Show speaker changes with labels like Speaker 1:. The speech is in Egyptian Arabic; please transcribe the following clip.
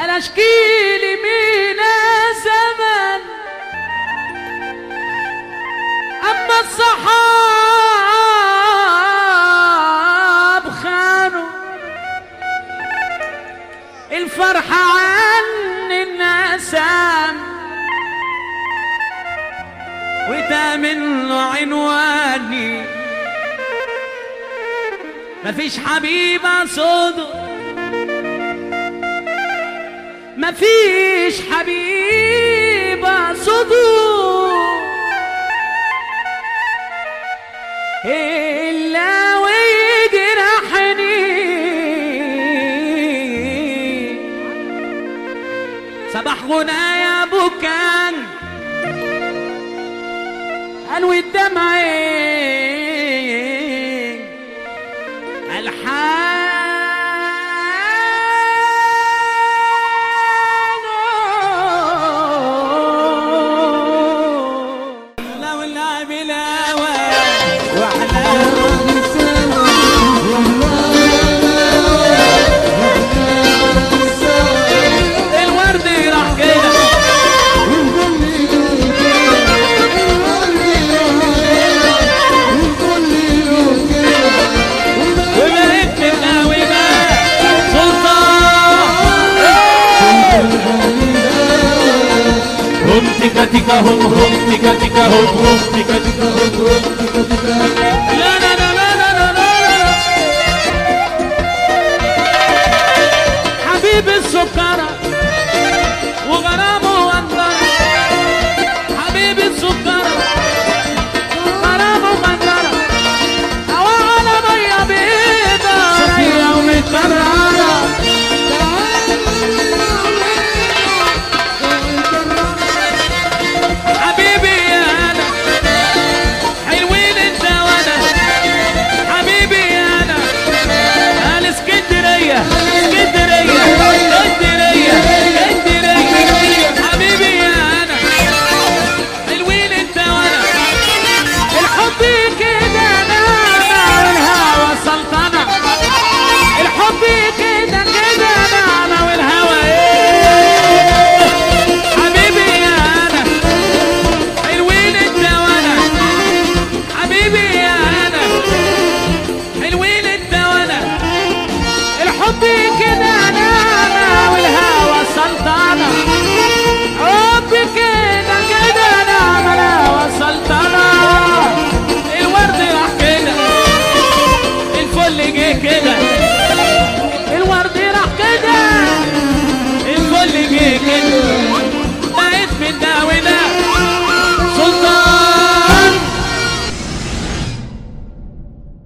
Speaker 1: انا اشكيلي من زمن اما الصحاب خانوا الفرحة عن النسام وده منه عنواني مفيش حبيبة صدق مفيش حبيبة صدق إلا ويجرحني صباح غنايا بكان قالوا الدمعين الحان لو اللعب الهوى واحلام الورد راح كده وبقيت القهوة بقى سلطان
Speaker 2: هم تيكا تيكا هم هم تيكا تيكا هم هم تيكا تيكا هم هم تيكا تيكا
Speaker 1: لا لا لا لا لا لا لا لا حبيب السكرة وغرام